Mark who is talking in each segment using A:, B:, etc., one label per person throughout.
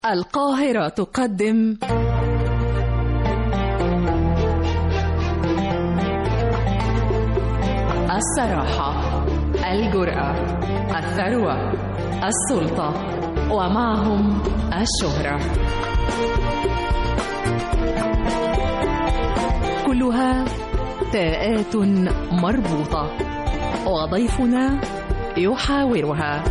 A: القاهرة تقدم الصراحة الجرأة الثروة السلطة ومعهم الشهرة كلها تاءات مربوطة وضيفنا يحاورها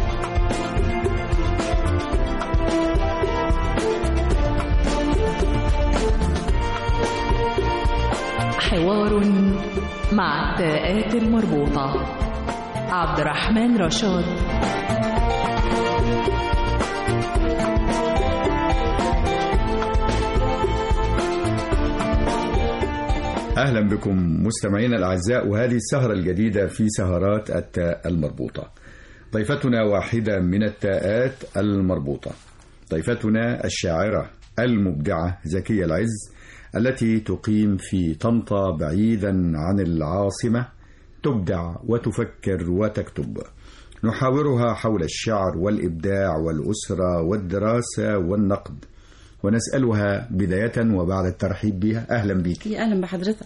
A: حوار مع التاءات المربوطة عبد الرحمن رشاد
B: أهلا بكم مستمعينا الأعزاء وهذه السهرة الجديدة في سهرات التاء المربوطة ضيفتنا واحدة من التاءات المربوطة ضيفتنا الشاعرة المبدعة زكية العز التي تقيم في طنطا بعيدا عن العاصمة تبدع وتفكر وتكتب نحاورها حول الشعر والإبداع والأسرة والدراسة والنقد ونسألها بداية وبعد الترحيب بها أهلا بك
C: يا اهلا بحضرتك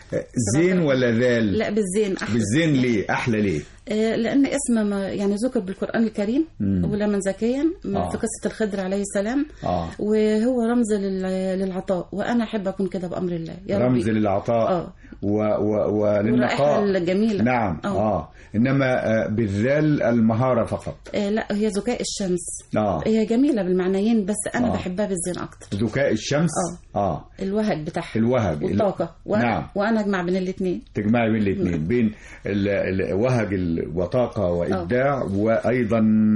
B: زين ولا ذال
C: لا بالزين احلى
B: بالزين ليه أحلى ليه
C: آه، لان اسم ما يعني ذكر بالقران الكريم
B: مم.
C: ولما زكيا من
B: آه.
C: في قصه الخضر عليه السلام
B: آه.
C: وهو رمز لل- للعطاء وانا احب اكون كده بامر الله يا
B: رمز
C: ربي
B: للعطاء
C: اه
B: و و وللنقاء
C: والرائحه الجميله
B: نعم
C: آه.
B: آه إنما آه، بالذال المهارة فقط
C: آه لا هي ذكاء الشمس
B: آه
C: هي جميله بالمعنيين بس انا
B: آه.
C: بحبها بالزين اكتر
B: ذكاء الشمس
C: آه.
B: آه
C: الوهج بتاعها
B: الوهج
C: والطاقه وأنا
B: نعم.
C: وانا اجمع بين الاثنين
B: تجمعي بين الاثنين بين ال- ال- وهج ال- وطاقة وإبداع وأيضا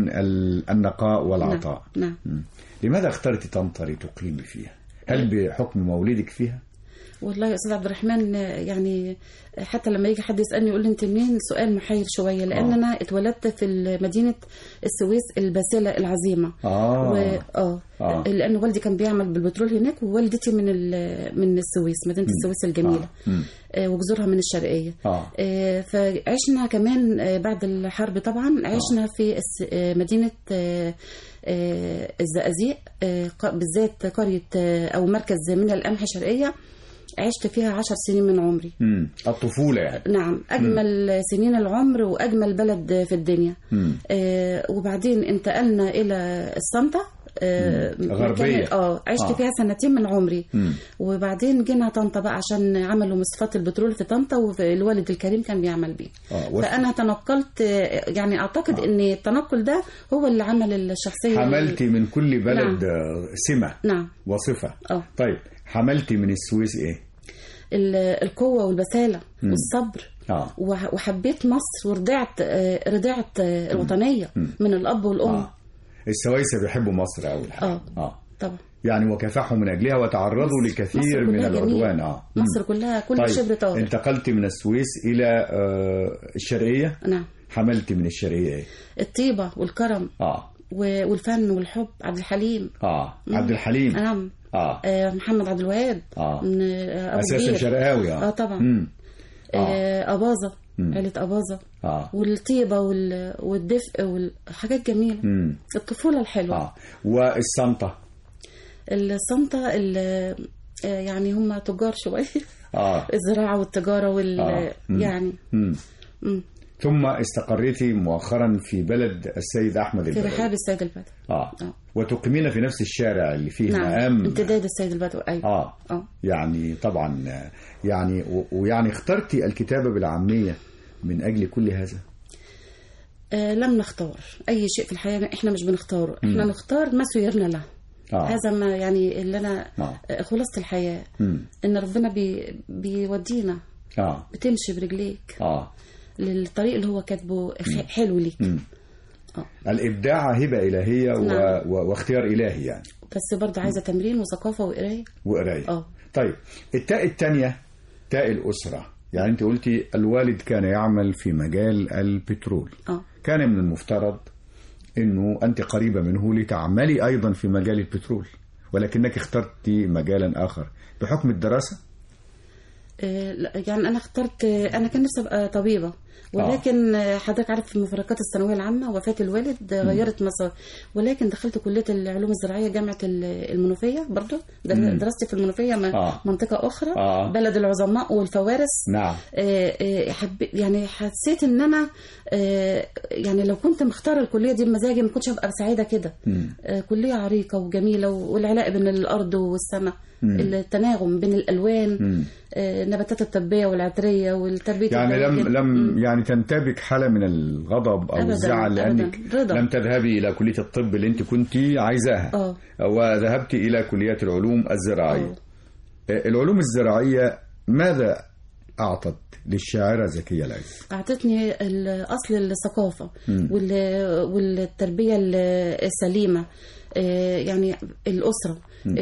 B: ال- النقاء والعطاء
C: نعم
B: مم. لماذا اخترت طنطا لتقيمي فيها؟ هل بحكم مولدك فيها؟
C: والله يا استاذ عبد الرحمن يعني حتى لما يجي حد يسالني يقول لي انت منين سؤال محير شويه لان
B: آه.
C: انا اتولدت في مدينه السويس الباسله العظيمه
B: آه
C: و... اه
B: آه.
C: لان والدي كان بيعمل بالبترول هناك ووالدتي من ال... من السويس مدينه السويس الجميله
B: آه. مم.
C: آه. وجذورها من الشرقيه
B: آه
C: آه، فعشنا كمان آه، بعد الحرب طبعا عشنا في الس- آه، مدينة آه، آه، الزقازيق آه، ق- بالذات قرية آه، أو مركز من القمح الشرقية عشت فيها عشر سنين من عمري
B: مم. الطفولة يعني
C: نعم أجمل سنين العمر وأجمل بلد في الدنيا
B: مم.
C: آه، وبعدين انتقلنا إلى الصنطة آه،
B: مم.
C: مكان-
B: غربية.
C: اه عشت
B: آه.
C: فيها سنتين من عمري
B: مم.
C: وبعدين جينا طنطا بقى عشان عملوا مصفات البترول في طنطا والوالد الكريم كان بيعمل بيه
B: آه. وس-
C: فانا تنقلت آه، يعني اعتقد ان التنقل ده هو اللي عمل الشخصيه
B: حملتي من كل بلد
C: نعم.
B: آه، سمة
C: نعم
B: وصفة
C: اه
B: طيب حملتي من السويس إيه؟
C: ال- القوه والبساله والصبر
B: آه
C: وح- وحبيت مصر ورضعت آه، رضعت آه، الوطنيه من الاب والام
B: آه السويسة بيحبوا مصر أول حاجة
C: اه
B: آه
C: طبعا
B: يعني وكافحوا من أجلها وتعرضوا لكثير
C: مصر
B: من
C: كلها جميلة.
B: العدوان آه مم.
C: مصر كلها كل
B: طيب
C: شبر طاهر
B: انتقلت من السويس إلى آه الشرقية
C: نعم
B: حملت من الشرقية إيه؟
C: الطيبه والكرم
B: آه
C: و- والفن والحب عبد الحليم
B: آه عبد الحليم
C: نعم
B: آه
C: آه، محمد عبد الوهاب
B: آه.
C: من آه، ابو
B: أساس
C: كبير
B: شرقاوي
C: اه
B: آه
C: طبعا
B: مم.
C: آه، اباظه
B: مم.
C: عيله اباظه
B: آه
C: والطيبه وال... والدفء والحاجات جميله
B: مم.
C: الطفوله الحلوه
B: آه والصمتة
C: الصمتة ال... آه، يعني هم تجار شويه
B: آه
C: الزراعه والتجاره وال
B: آه. مم.
C: يعني
B: مم.
C: مم.
B: ثم استقريتي مؤخرا في بلد السيد أحمد
C: في
B: البدوي
C: رحاب السيد البدوي
B: آه
C: آه.
B: وتقيمين في نفس الشارع اللي فيه
C: نعم
B: مقام
C: امتداد السيد البدوي ايوه
B: آه
C: اه
B: يعني طبعا آه، يعني و- ويعني اخترتي الكتابة بالعامية من أجل كل هذا
C: آه، لم نختار اي شيء في الحياه احنا مش بنختاره احنا نختار ما سيرنا له
B: آه.
C: هذا ما يعني اللي انا
B: آه.
C: آه، خلاصه الحياه
B: مم.
C: ان ربنا بي بيودينا
B: آه
C: بتمشي برجليك
B: آه
C: للطريق اللي هو كاتبه خ- حلو ليك
B: مم.
C: آه.
B: الإبداع هبة إلهية و...
C: نعم.
B: و... واختيار إلهي يعني
C: بس برضه عايزه تمرين وثقافه وقرايه
B: وقراية
C: اه
B: طيب التاء الثانية تاء الأسرة يعني أنت قلتي الوالد كان يعمل في مجال البترول
C: اه
B: كان من المفترض أنه أنت قريبة منه لتعملي أيضا في مجال البترول ولكنك اخترتي مجالا آخر بحكم الدراسة
C: آه، لا، يعني انا اخترت آه، انا كان نفسي ابقى طبيبه ولكن آه. حضرتك عارف في مفارقات الثانويه العامه وفاه الوالد آه، غيرت مسار ولكن دخلت كليه العلوم الزراعيه جامعه ال- المنوفيه برضو در-
B: مم.
C: دراستي في المنوفيه م-
B: آه.
C: منطقه اخرى
B: آه.
C: بلد العظماء والفوارس
B: نعم
C: آه، آه، حب يعني حسيت ان انا آه، يعني لو كنت مختاره الكليه دي بمزاجي ما كنتش هبقى سعيده كده
B: مم.
C: آه، كليه عريقه وجميله والعلاقه بين الارض والسماء
B: مم.
C: التناغم بين الالوان
B: مم.
C: آه، النباتات الطبيه والعطريه والتربيه
B: يعني لم
C: الدواجن.
B: لم
C: مم.
B: يعني تنتابك حاله من الغضب او
C: أبداً،
B: الزعل لانك
C: أبداً. رضا.
B: لم تذهبي الى كليه الطب اللي انت كنت عايزاها
C: اه
B: وذهبت الى كليه العلوم الزراعيه
C: آه.
B: العلوم الزراعيه ماذا اعطت للشاعره زكيه العز
C: اعطتني ال- اصل الثقافه
B: مم.
C: وال- والتربيه ال- السليمه آه، يعني الاسره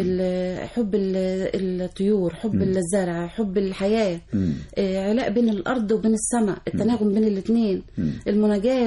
C: ال- حب ال- الطيور حب الزرع حب الحياه
B: مم.
C: آه، علاء بين الارض وبين السماء التناغم بين الاثنين
B: مم.
C: المناجاه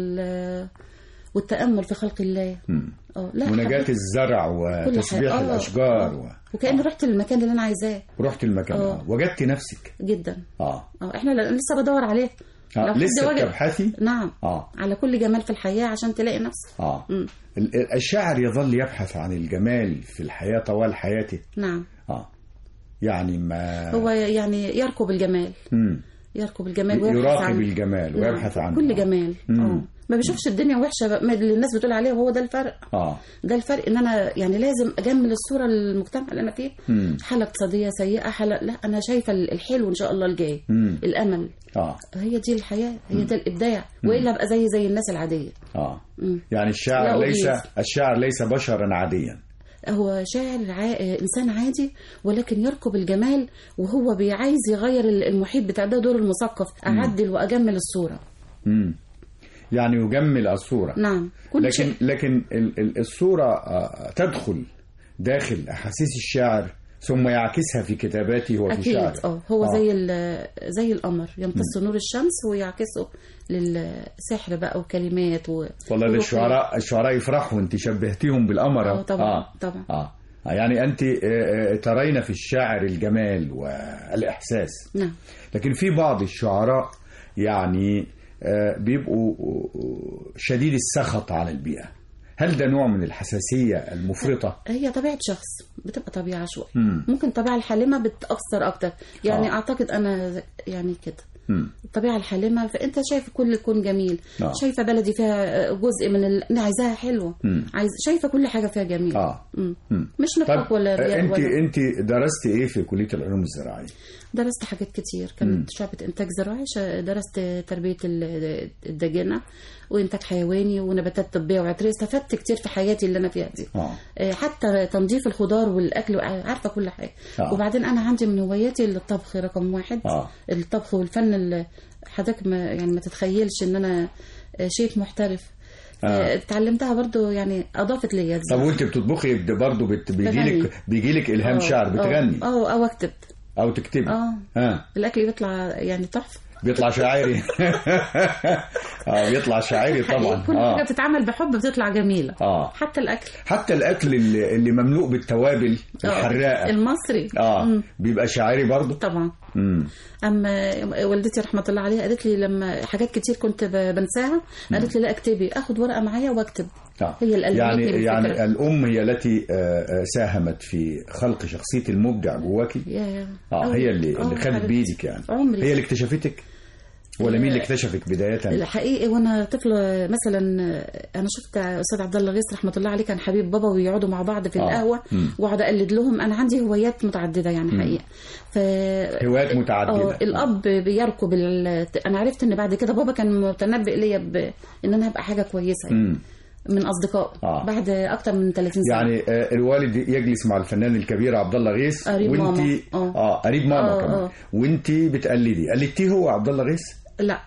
C: وال والتامل في خلق الله
B: مم.
C: اه لا
B: مناجاه
C: حبيت-
B: الزرع
C: كل
B: وتسبيح
C: حاجة. آه،
B: الاشجار
C: آه.
B: و...
C: وكاني رحت للمكان اللي انا عايزاه
B: ورحت المكان
C: آه.
B: آه. وجدت نفسك
C: جدا
B: اه,
C: اه احنا ل- لسه بدور عليه لو
B: آه.
C: حد
B: لسه
C: وجد-
B: بتبحثي
C: نعم
B: اه
C: على كل جمال في الحياه عشان تلاقي نفسك
B: اه
C: مم.
B: ال- ال- الشاعر يظل يبحث عن الجمال في الحياه طوال حياته
C: نعم
B: اه يعني ما
C: هو يعني يركب الجمال
B: مم.
C: يركب الجمال ويبحث
B: يراقب
C: عن
B: الجمال
C: نعم.
B: ويبحث عنه
C: كل جمال
B: مم.
C: اه ما بشوفش الدنيا وحشه بقى، ما اللي الناس بتقول عليه وهو ده الفرق
B: اه
C: ده الفرق ان انا يعني لازم اجمل الصوره للمجتمع اللي انا فيه
B: مم.
C: حاله اقتصاديه سيئه حاله لا انا شايفه الحلو ان شاء الله الجاي
B: مم.
C: الامل
B: اه
C: هي دي الحياه هي ده الابداع والا ابقى زي زي الناس العاديه
B: اه
C: مم.
B: يعني الشاعر
C: لا
B: ليس
C: أغيظ.
B: الشاعر ليس بشرا عاديا
C: هو شاعر ع... انسان عادي ولكن يركب الجمال وهو بي- عايز يغير ال- المحيط بتاع ده دور المثقف اعدل واجمل الصوره
B: مم. يعني يجمل الصوره
C: نعم كل
B: لكن
C: شيء
B: لكن ال- ال- الصوره آه، تدخل داخل احاسيس الشاعر ثم يعكسها في كتاباته وفي
C: اكيد
B: شعره
C: اه هو
B: آه.
C: زي ال- زي القمر يمتص نور الشمس ويعكسه للسحر بقى وكلمات و...
B: والله ده
C: وروح-
B: الشعراء الشعراء يفرحوا انت شبهتيهم بالقمر
C: اه طبعا
B: آه.
C: طبعا
B: اه يعني انت آه، آه، ترين في الشاعر الجمال والاحساس
C: نعم
B: لكن في بعض الشعراء يعني آه، بيبقوا شديد السخط على البيئة هل ده نوع من الحساسية المفرطة؟
C: هي طبيعه شخص بتبقى طبيعه شويه
B: مم.
C: ممكن الطبيعه الحالمه بتاثر اكتر يعني
B: آه.
C: آه. اعتقد انا يعني كده
B: مم.
C: الطبيعه الحالمه فانت شايف كل الكون جميل
B: آه.
C: شايفه بلدي فيها جزء من ال... انا عايزاها حلوه
B: مم.
C: عايز شايفه كل حاجه فيها جميل
B: اه
C: مم.
B: مم.
C: مش
B: طيب
C: نفاق ولا
B: آه،
C: رياء
B: انت
C: ولا
B: انت درست ايه في كلية العلوم الزراعية؟
C: درست حاجات كتير
B: مم.
C: كانت شعبة إنتاج زراعي شا- درست تربية ال- الدجاجة وإنتاج حيواني ونباتات طبية وعطرية استفدت كتير في حياتي اللي أنا فيها دي
B: اه
C: آه، حتى تنظيف الخضار والأكل عارفة كل حاجة
B: آه.
C: وبعدين أنا عندي من هواياتي الطبخ رقم واحد
B: آه.
C: الطبخ والفن اللي حضرتك ما يعني ما تتخيلش إن أنا آه، شيف محترف
B: آه.
C: آه، اتعلمتها برضو يعني أضافت ليا
B: طب وانت بتطبخي برضه بت... بيجيلك
C: بغني.
B: بيجيلك الهام
C: آه،
B: شعر
C: آه،
B: بتغني
C: اه أو أكتب
B: او تكتبي
C: اه
B: ها
C: الأكل بيطلع يعني تحفة
B: بيطلع شاعري اه بيطلع شاعري طبعا
C: كل حاجه
B: اه
C: بتتعمل بحب بتطلع جميله
B: اه
C: حتى الاكل
B: حتى الاكل اللي, اللي مملوء بالتوابل
C: آه،
B: الحراقه
C: المصري
B: اه
C: مم.
B: بيبقى شاعري برضه
C: طبعا
B: امم
C: اما والدتي رحمه الله عليها قالت لي لما حاجات كتير كنت ب- بنساها قالت لي لا اكتبي اخد ورقه معايا واكتب
B: آه.
C: هي اللي
B: يعني
C: ألهمتني
B: يعني
C: بالفكرة.
B: الام هي التي آه، آه، ساهمت في خلق شخصيه المبدع جواكي
C: يا يا
B: اه
C: أوي.
B: هي اللي
C: آه،
B: اللي خدت
C: حبيبتي.
B: بايدك يعني
C: عمري
B: هي اللي اكتشفتك ولا مين اللي اكتشفك بدايه
C: الحقيقي وانا طفله مثلا انا شفت استاذ عبد الله غيث رحمه الله عليه كان حبيب بابا ويقعدوا مع بعض في
B: آه.
C: القهوه
B: مم.
C: واقعد اقلد لهم انا عندي هوايات متعدده يعني حقيقه ف
B: هوايات متعدده
C: اه الاب بيركب ال... انا عرفت ان بعد كده بابا كان متنبئ ليا ب... ان انا هبقى حاجه كويسه يعني.
B: مم.
C: من اصدقائي
B: آه.
C: بعد اكتر من 30 سنه
B: يعني آه، الوالد يجلس مع الفنان الكبير عبد الله غيث
C: قريب
B: وانت
C: ماما. آه.
B: اه قريب ماما
C: آه،
B: كمان
C: آه.
B: وانت بتقلدي قلدتيه هو عبد الله غيث
C: لا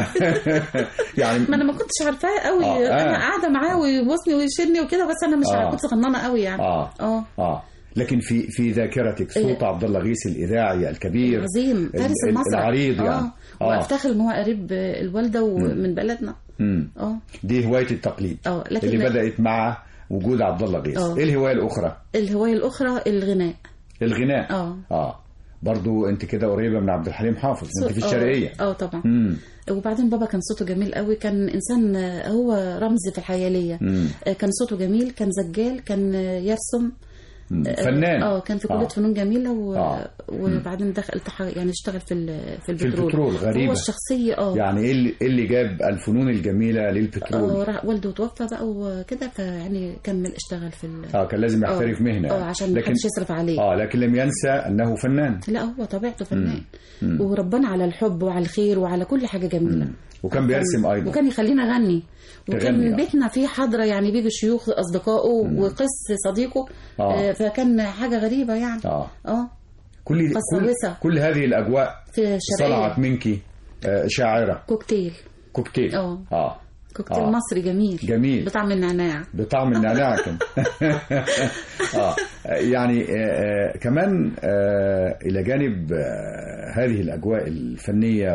B: يعني
C: ما انا ما كنتش عارفاه قوي
B: آه، آه.
C: انا قاعده معاه ويبوسني ويشيلني وكده بس انا مش
B: آه.
C: عارفة كنت صغننه قوي يعني
B: اه
C: اه
B: اه لكن في في ذاكرتك صوت
C: إيه.
B: عبد الله غيث الاذاعي الكبير
C: عظيم
B: ال-
C: فارس
B: ال-
C: المسرح
B: العريض يعني
C: اه
B: اه
C: وافتخر ان هو قريب الوالده ومن بلدنا
B: مم.
C: اه
B: دي هوايه التقليد
C: اه لكن
B: اللي بدات مع وجود عبد الله غيث
C: آه.
B: ايه الهوايه الاخرى
C: الهوايه الاخرى الغناء
B: الغناء
C: اه
B: اه برضو انت كده قريبه من عبد الحليم حافظ انت في
C: آه،
B: الشرقيه
C: اه طبعا
B: امم
C: وبعدين بابا كان صوته جميل قوي كان انسان آه، هو رمز في الحياه ليا
B: مم.
C: آه، كان صوته جميل كان زجال كان آه، يرسم
B: مم. فنان
C: اه كان في كليه
B: آه.
C: فنون جميله و...
B: آه.
C: وبعدين دخل التح- يعني اشتغل في ال- في البترول
B: البترول، غريبة.
C: هو الشخصيه اه
B: يعني ايه اللي, إيه اللي جاب الفنون الجميله
C: آه،
B: للبترول
C: راح- والده توفى بقى وكده فيعني كمل اشتغل في ال...
B: اه كان لازم يحترف
C: آه.
B: مهنه
C: اه عشان ما
B: لكن
C: حدش يصرف عليه
B: اه لكن لم ينسى انه فنان
C: لا هو طبيعته فنان وربنا على الحب وعلى الخير وعلى كل حاجه جميله
B: وكان بيرسم ايضا
C: وكان يخلينا اغني
B: تغني،
C: وكان
B: آه.
C: بيتنا فيه حضره يعني بيجي شيوخ اصدقائه وقس صديقه
B: آه.
C: آه، فكان حاجه غريبه يعني
B: اه
C: اه
B: كل كل,
C: قساوسة.
B: كل هذه الاجواء
C: في الشرقيه
B: صنعت منك آه، شاعره
C: كوكتيل
B: كوكتيل
C: اه.
B: اه
C: كوكتيل
B: آه.
C: مصري جميل
B: جميل.
C: بطعم النعناع
B: بطعم النعناع كان اه يعني آه آه كمان آه الى جانب آه هذه الاجواء الفنيه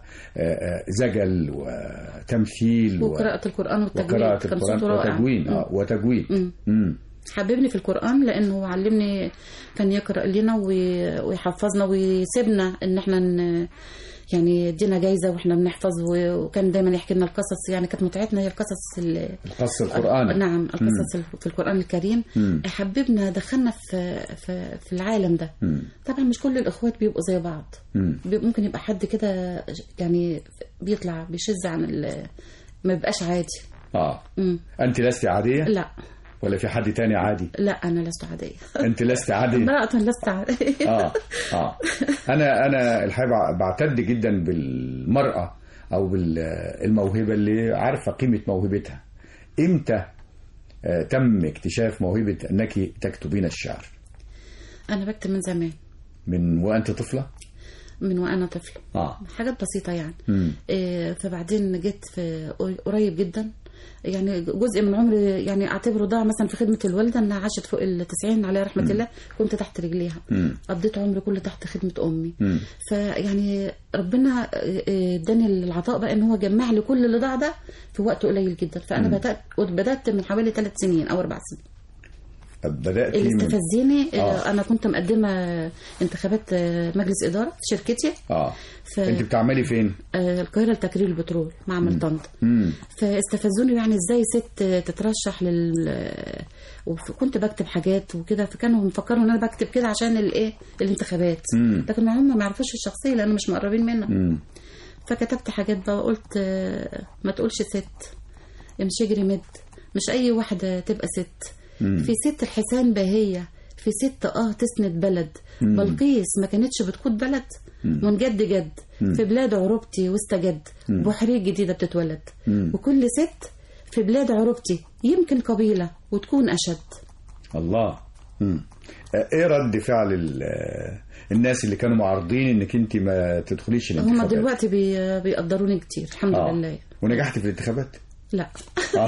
B: وزجل وتمثيل و-
C: وقراءة القرآن والتجويد
B: وقراءة
C: كان صوته
B: القرآن
C: رائع
B: وتجوين
C: مم.
B: اه وتجويد
C: مم.
B: مم.
C: حببني في القرآن لأنه علمني كان يقرأ لنا وي- ويحفظنا ويسيبنا إن إحنا ن... يعني يدينا جايزة وإحنا بنحفظ و- وكان دايما يحكي لنا القصص يعني كانت متعتنا هي القصص ال...
B: القص القرآني
C: نعم القصص في القرآن الكريم
B: مم.
C: حببنا دخلنا في في, في العالم ده
B: مم.
C: طبعا مش كل الإخوات بيبقوا زي بعض
B: مم.
C: بي- ممكن يبقى حد كده يعني بيطلع بيشذ عن ال... ما بيبقاش عادي
B: اه
C: مم.
B: انت لست عاديه
C: لا
B: ولا في حد تاني عادي
C: لا أنا لست عادية
B: انت لست عاديه
C: امرأة لست عادية
B: اه اه انا انا الحقيقه بعتد جدا بالمراه او بالموهبه اللي عارفه قيمه موهبتها امتى آه، تم اكتشاف موهبه انك تكتبين الشعر
C: أنا بكتب من زمان
B: من وانت طفله
C: من وأنا طفلة
B: اه
C: حاجات بسيطة يعني
B: مم.
C: إيه، فبعدين جيت في قريب جدا يعني جزء من عمري يعني اعتبره ضاع مثلا في خدمه الوالده انها عاشت فوق التسعين عليها رحمه الله كنت تحت رجليها
B: مم.
C: قضيت عمري كله تحت خدمه امي
B: مم.
C: فيعني ربنا إيه، اداني العطاء بقى ان هو جمع لي كل اللي ضاع ده في وقت قليل جدا فانا بدات بدات من حوالي ثلاث سنين او اربع سنين
B: بدات
C: اللي
B: من
C: استفزني
B: آه.
C: آه. انا كنت مقدمه انتخابات آه، مجلس اداره في شركتي
B: اه
C: ف...
B: انت بتعملي فين
C: آه، القاهره لتكرير البترول معمل طنطا
B: مم.
C: فاستفزوني يعني ازاي ست تترشح لل وكنت بكتب حاجات وكده فكانوا مفكروا ان انا بكتب كده عشان الايه الانتخابات
B: مم.
C: لكن هم ما يعرفوش الشخصيه لانه مش مقربين منها
B: مم.
C: فكتبت حاجات بقى وقلت آه، ما تقولش ست امشي اجري مد مش اي واحده تبقى ست في ست الحسان باهيه في ست اه تسند بلد بلقيس ما كانتش بتقود بلد ونجد جد في بلاد عروبتي واستجد بحرية جديدة بتتولد وكل ست في بلاد عروبتي يمكن قبيلة وتكون أشد
B: الله مم. آه، ايه رد فعل ال- آه، الناس اللي كانوا معارضين انك انت ما تدخليش
C: هم
B: الانتخابات
C: دلوقتي بي بيقدروني كتير الحمد
B: آه.
C: لله
B: ونجحت في الانتخابات
C: لا
B: آه.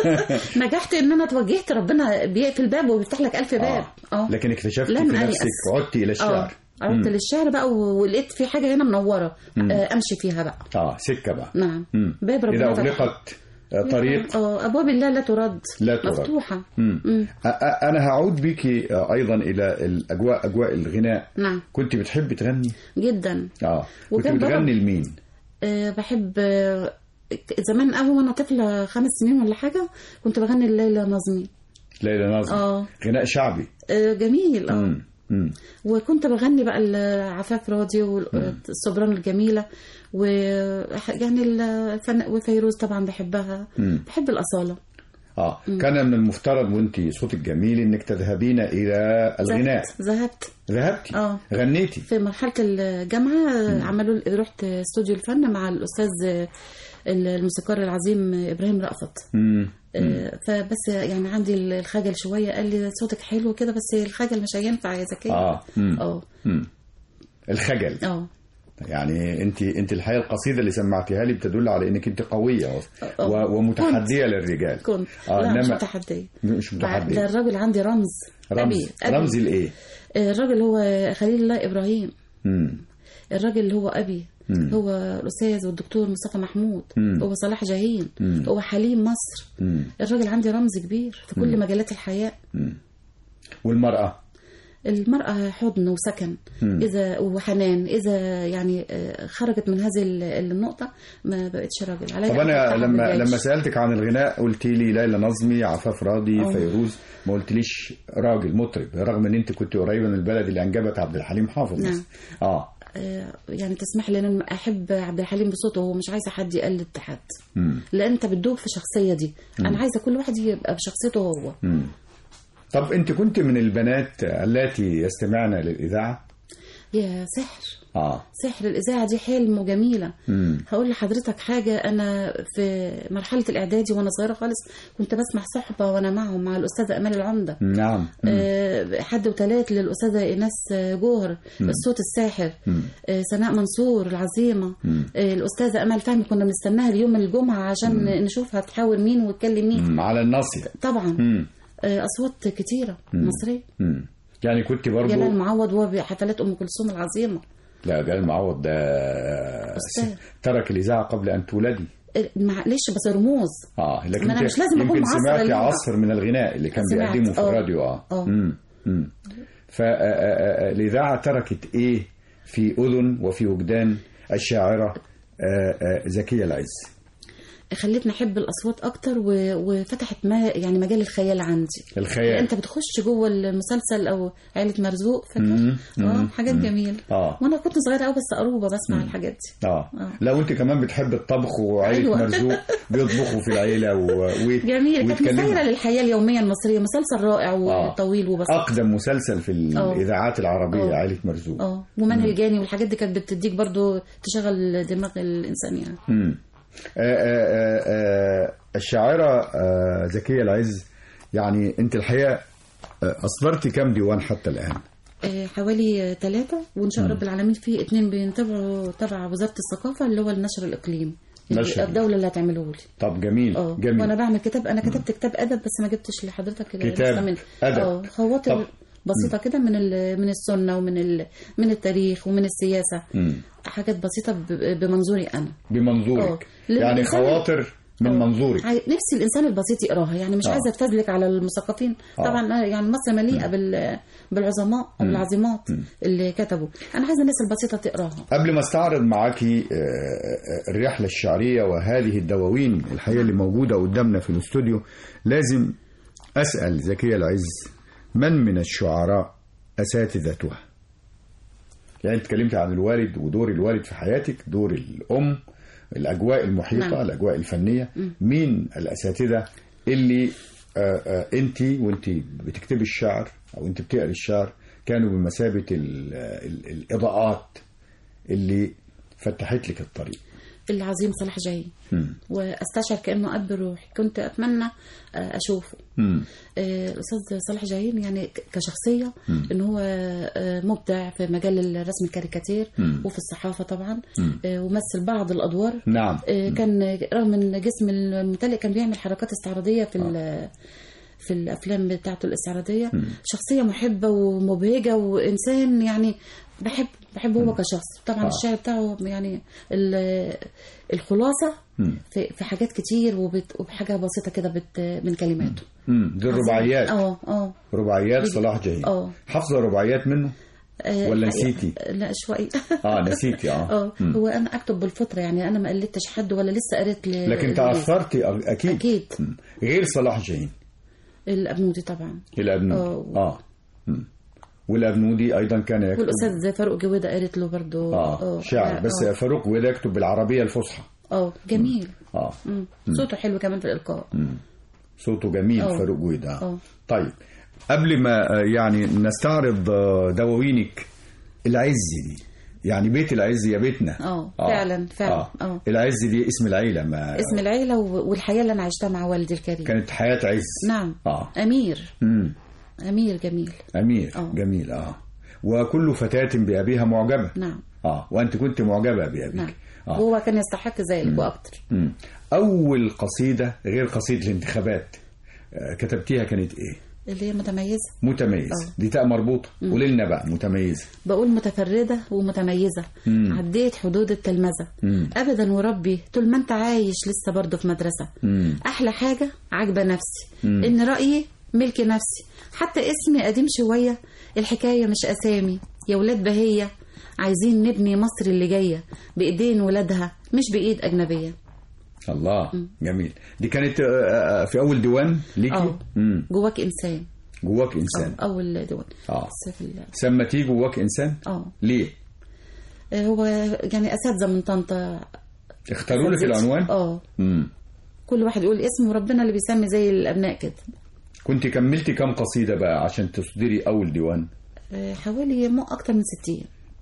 C: نجحت ان انا توجهت ربنا بيقفل باب وبيفتح لك ألف باب اه
B: لكن اكتشفت
C: لم
B: في
C: أيأس.
B: نفسك عدتي الى
C: اه
B: الشعر
C: عرفت للشعر بقى و- ولقيت في حاجه هنا منوره آه امشي فيها بقى
B: اه سكه بقى
C: نعم
B: مم.
C: باب
B: اذا
C: ربنا فتح.
B: اغلقت آه، طريق
C: اه ابواب الله لا ترد
B: لا ترد.
C: مفتوحه
B: مم.
C: مم.
B: أ- أ- انا هعود بك آه، ايضا الى الاجواء اجواء الغناء
C: نعم
B: كنت بتحبي تغني
C: جدا
B: اه كنت
C: وكان بابا-
B: بتغني لمين
C: آه بحب آه زمان قوي وانا طفله خمس سنين ولا حاجه كنت بغني الليلى نظمي
B: ليلى ناظم
C: اه
B: غناء شعبي
C: آه، جميل اه
B: مم. مم.
C: وكنت بغني بقى العفاف راضي والسوبران الجميله و يعني الفن وفيروز طبعا بحبها
B: مم.
C: بحب الاصاله
B: اه كان من المفترض وانت صوتك جميل انك تذهبين الى الغناء
C: ذهبت- ذهبت
B: ذهبتي
C: آه.
B: غنيتي
C: في مرحله الجامعه عملوا رحت استوديو الفن مع الاستاذ الموسيقار العظيم ابراهيم رأفت
B: مم.
C: آه، فبس يعني عندي الخجل شويه قال لي صوتك حلو كده بس الخجل مش هينفع يا زكيه
B: اه مم.
C: اه
B: مم. الخجل
C: اه
B: يعني انت انت الحقيقه القصيده اللي سمعتيها لي بتدل على انك انت قويه و-
C: آه.
B: و- ومتحديه للرجال
C: كنت
B: آه
C: لا مش
B: إنما-
C: متحديه
B: مش
C: ده
B: متحديه
C: الراجل عندي رمز
B: رمز
C: أبي. أبي.
B: رمز الايه
C: آه، الراجل هو خليل الله ابراهيم
B: مم.
C: الراجل اللي هو ابي
B: مم.
C: هو الاستاذ والدكتور مصطفى محمود
B: مم.
C: هو صلاح جاهين
B: مم.
C: هو حليم مصر
B: مم.
C: الراجل عندي رمز كبير في كل مجالات الحياه
B: والمراه
C: المرأة حضن وسكن
B: مم.
C: إذا وحنان إذا يعني آه، خرجت من هذه ال- النقطة ما بقتش راجل عليها
B: طب انا
C: أن تتعب
B: لما
C: بالعيش.
B: لما سالتك عن الغناء قلت لي ليلى نظمي عفاف راضي
C: آه.
B: فيروز ما قلتليش راجل مطرب رغم ان انت كنت قريبه من البلد اللي انجبت عبد الحليم حافظ
C: نعم.
B: مثلا. اه
C: آه، يعني تسمح لي أنا أحب عبد الحليم بصوته ومش عايزة حد يقلد حد
B: مم.
C: لأن أنت بتدوب في الشخصية دي أنا عايزة كل واحد يبقى بشخصيته هو
B: مم. طب انت كنت من البنات اللاتي يستمعن للاذاعه
C: يا سحر
B: اه
C: سحر الإذاعة دي حلم وجميلة
B: مم.
C: هقول لحضرتك حاجة أنا في مرحلة الإعدادي وأنا صغيرة خالص كنت بسمع صحبة وأنا معهم مع الأستاذة أمال العمدة
B: نعم مم.
C: آه، حد وتلات للأستاذة إيناس آه، جوهر الصوت الساحر
B: مم.
C: آه، سناء منصور العظيمة
B: مم.
C: آه، الأستاذة أمل فهمي كنا بنستناها اليوم الجمعة عشان نشوفها تحاول مين وتكلم مين
B: مم. على الناصيه
C: طبعا
B: مم.
C: آه، أصوات كتيرة مصرية
B: مم. يعني كنت برضو
C: جلال معوض وهو بحفلات أم كلثوم العظيمة
B: لا جلال معوض ده
C: أستاذ.
B: ترك الاذاعه قبل ان تولدي
C: آه، معلش بس رموز
B: اه لكن
C: ما أنا
B: انت
C: مش لازم أكون
B: يمكن
C: معاصرة
B: سمعتي
C: ليها.
B: عصر من الغناء اللي كان
C: سمعت،
B: بيقدمه في
C: آه.
B: الراديو اه
C: آه.
B: مم. مم. فالاذاعه تركت ايه في اذن وفي وجدان الشاعره آه، آه، زكيه العز
C: خلتني احب الاصوات اكتر و... وفتحت ما يعني مجال الخيال عندي
B: الخيال
C: انت بتخش جوه المسلسل او عائله مرزوق
B: مم.
C: فاكر اه
B: مم.
C: حاجات جميله
B: اه
C: وانا كنت صغيره قوي بس قروبه بسمع الحاجات دي
B: اه
C: آه.
B: لا وانت كمان بتحب الطبخ وعائله
C: أيوة.
B: مرزوق بيطبخوا في العيله و... و...
C: جميل كانت
B: ويتكلموا.
C: مسيره للحياه اليوميه المصريه مسلسل رائع
B: آه.
C: وطويل وبسيط
B: اقدم مسلسل في
C: آه.
B: الاذاعات العربيه
C: آه.
B: عائله مرزوق
C: اه ومنهل الجاني والحاجات دي كانت بتديك برضو تشغل دماغ الانسان يعني
B: مم. آه، آه، آه، آه، الشاعرة آه، زكية العز يعني انت الحقيقة آه، أصدرتي كام ديوان حتى الآن
C: آه، حوالي ثلاثة وإن شاء رب العالمين في اتنين بينتبعوا تبع وزارة الثقافة اللي هو النشر الإقليم
B: نشر.
C: الدولة اللي هتعمله لي
B: طب جميل
C: اه
B: جميل
C: وانا بعمل كتاب انا كتبت كتاب ادب بس ما جبتش لحضرتك
B: كتاب
C: نسخة منه.
B: أدب.
C: اه خواطر
B: طب.
C: بسيطه كده من ال- من السنه ومن ال- من التاريخ ومن السياسه
B: مم.
C: حاجات بسيطه ب- بمنظوري انا
B: بمنظورك
C: آه.
B: يعني
C: للإنسان-
B: خواطر من
C: آه.
B: منظورك
C: عاي- نفسي الانسان البسيط يقراها يعني مش
B: آه.
C: عايزه اتفزلك على المثقفين
B: آه.
C: طبعا آه، يعني مصر مليئه بال بالعظماء العظيمات اللي كتبوا انا عايزه الناس البسيطه تقراها
B: قبل ما استعرض معاكي آه، آه، الرحلة الشعرية وهذه الدواوين الحقيقة اللي موجودة قدامنا في الاستوديو لازم أسأل زكية العز من من الشعراء أساتذتها يعني انت اتكلمت عن الوالد ودور الوالد في حياتك دور الأم الأجواء المحيطة
C: نعم.
B: الأجواء الفنية مين الأساتذة اللي آه، آه، انت وانت بتكتبي الشعر أو انت بتقري الشعر كانوا بمثابة ال- ال- الإضاءات اللي فتحت لك الطريق
C: العظيم صلاح جاي
B: مم.
C: واستشعر كانه اب روحي كنت اتمنى آه، اشوفه
B: مم.
C: آه، الاستاذ صلاح جاهين يعني ك- كشخصيه ان هو آه، مبدع في مجال الرسم الكاريكاتير
B: مم.
C: وفي الصحافه طبعا
B: مم.
C: آه، ومثل بعض الادوار
B: نعم
C: آه، كان رغم ان جسم الممتلئ كان بيعمل حركات استعراضيه في ال- في الافلام بتاعته الاستعراضيه شخصيه محبه ومبهجه وانسان يعني بحب بحبه هو كشخص طبعا
B: آه.
C: الشعر بتاعه يعني ال- الخلاصه
B: مم.
C: في في حاجات كتير وبت- وبحاجه بسيطه كده بت- من كلماته
B: مم. دي الرباعيات
C: اه اه
B: رباعيات صلاح جاهين
C: آه.
B: حافظة رباعيات منه
C: آه،
B: ولا
C: الحقيقة-
B: نسيتي؟
C: لا شوي
B: اه نسيتي اه
C: اه
B: مم.
C: هو انا اكتب بالفطره يعني انا ما قلدتش حد ولا لسه قريت ل-
B: لكن
C: لناس.
B: تأثرتي أ- أكيد
C: اكيد
B: مم. غير صلاح جاهين
C: الابنودي طبعا
B: الأبنودي
C: آه.
B: اه مم. والأبنودي أيضا كان يكتب
C: والاستاذ فاروق جويده قريت له برضو
B: اه شعر بس
C: اه,
B: فاروق وده يكتب بالعربية الفصحى
C: آه جميل
B: اه
C: مم. صوته حلو كمان في الالقاء
B: صوته جميل
C: آه.
B: فاروق جويدة
C: آه.
B: طيب قبل ما آه، يعني نستعرض آه، دواوينك العز دي يعني بيت العز يا بيتنا
C: آه، فعلا، فعلا، آه.
B: العز دي اسم العيلة ما
C: اسم العيله و- والحياه اللي انا عشتها مع والدي الكريم
B: كانت حياة عز
C: نعم
B: اه
C: امير
B: امم
C: امير جميل
B: امير
C: آه.
B: جميل اه وكل فتاة بأبيها معجبة
C: نعم
B: اه وانت كنت معجبة بأبيك
C: نعم
B: آه.
C: وهو كان يستحق ذلك واكتر
B: مم. اول قصيدة غير قصيدة الانتخابات آه، كتبتيها كانت ايه
C: اللي هي متميزه
B: متميز
C: آه.
B: دي تاء مربوطة قولي لنا بقى متميزة
C: بقول متفردة ومتميزة
B: مم.
C: عديت حدود التلمذة
B: مم.
C: أبدا وربي طول ما أنت عايش لسه برضه في مدرسة
B: مم.
C: أحلى حاجة عاجبة نفسي
B: مم.
C: إن رأيي ملك نفسي حتى اسمي قديم شوية الحكاية مش أسامي يا ولاد بهية عايزين نبني مصر اللي جاية بإيدين ولادها مش بإيد أجنبية
B: الله جميل دي كانت آه، آه، في اول ديوان ليكي
C: اه
B: مم.
C: جواك إنسان
B: جواك انسان
C: أو أول دول
B: اه
C: بس في ال-
B: سمتيه جواك انسان
C: اه
B: ليه
C: آه، هو يعني أساتذة من طنطا
B: اختاروا لك العنوان
C: اه
B: مم.
C: كل واحد يقول اسمه وربنا اللي بيسمي زي الأبناء كده
B: كنت كملتي كم قصيده بقى عشان تصدري اول ديوان
C: آه، حوالي مو أكتر من 60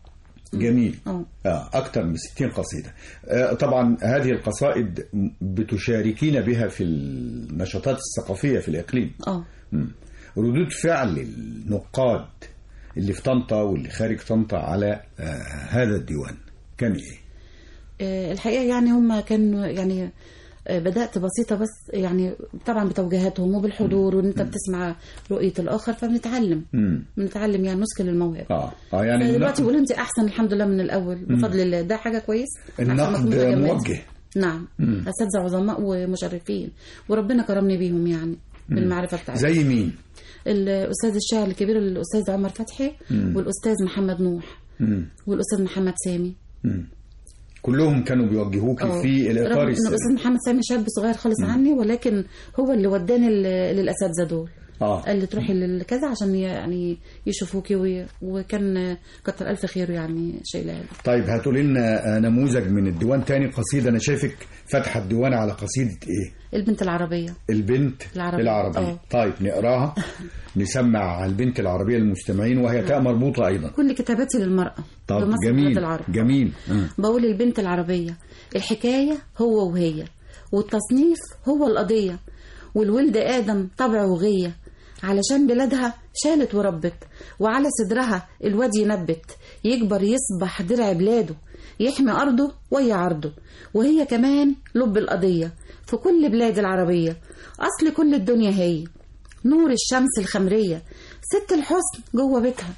B: جميل
C: اه
B: آه أكثر من 60 قصيدة آه طبعا هذه القصائد بتشاركين بها في النشاطات الثقافية في الإقليم
C: اه
B: مم. ردود فعل النقاد اللي في طنطا واللي خارج طنطا على آه هذا الديوان كان إيه؟
C: آه، الحقيقة يعني هم كانوا يعني آه، بدأت بسيطة بس يعني طبعا بتوجيهاتهم وبالحضور وان انت بتسمع رؤية الآخر فبنتعلم
B: مم.
C: بنتعلم يعني نسك للموهبة
B: آه. آه يعني
C: دلوقتي
B: النقد,
C: بيقولوا انت احسن الحمد لله من الاول بفضل الله ده حاجه كويس أحسن ما
B: النقد
C: كنت جمعت.
B: موجه
C: نعم اساتذه عظماء ومشرفين وربنا كرمني بيهم يعني بالمعرفه بتاعتهم
B: زي مين؟
C: الاستاذ الشاعر الكبير الاستاذ عمر فتحي والاستاذ محمد نوح
B: مم.
C: والاستاذ محمد سامي
B: مم. كلهم كانوا بيوجهوك
C: آه.
B: في الإطار
C: رغم ان
B: السليم
C: الاستاذ محمد سامي شاب صغير خالص عني ولكن هو اللي وداني ل- للاساتذه دول
B: آه.
C: قال لي تروحي لكذا عشان يعني يشوفوكي وي- وكان كتر الف خيره يعني شايلها لي
B: طيب هاتوا لنا آه، نموذج من الديوان تاني قصيدة أنا شايفك فاتحة الديوان على قصيدة إيه؟
C: البنت العربيه
B: البنت
C: العربية.
B: العربية
C: آه.
B: طيب نقراها نسمع البنت العربية للمستمعين وهي تاء مربوطة أيضا
C: كل كتاباتي للمرأة
B: طب
C: بمصر بلاد
B: جميل
C: العرب
B: جميل آه.
C: بقول البنت العربية الحكاية هو وهي والتصنيف هو القضية والولد آدم طبع وغية علشان بلادها شالت وربت وعلى صدرها الواد ينبت يكبر يصبح درع بلاده يحمي أرضه ويا عرضه وهي كمان لب القضية في كل بلاد العربية أصل كل الدنيا هي نور الشمس الخمرية ست الحسن جوه بيتها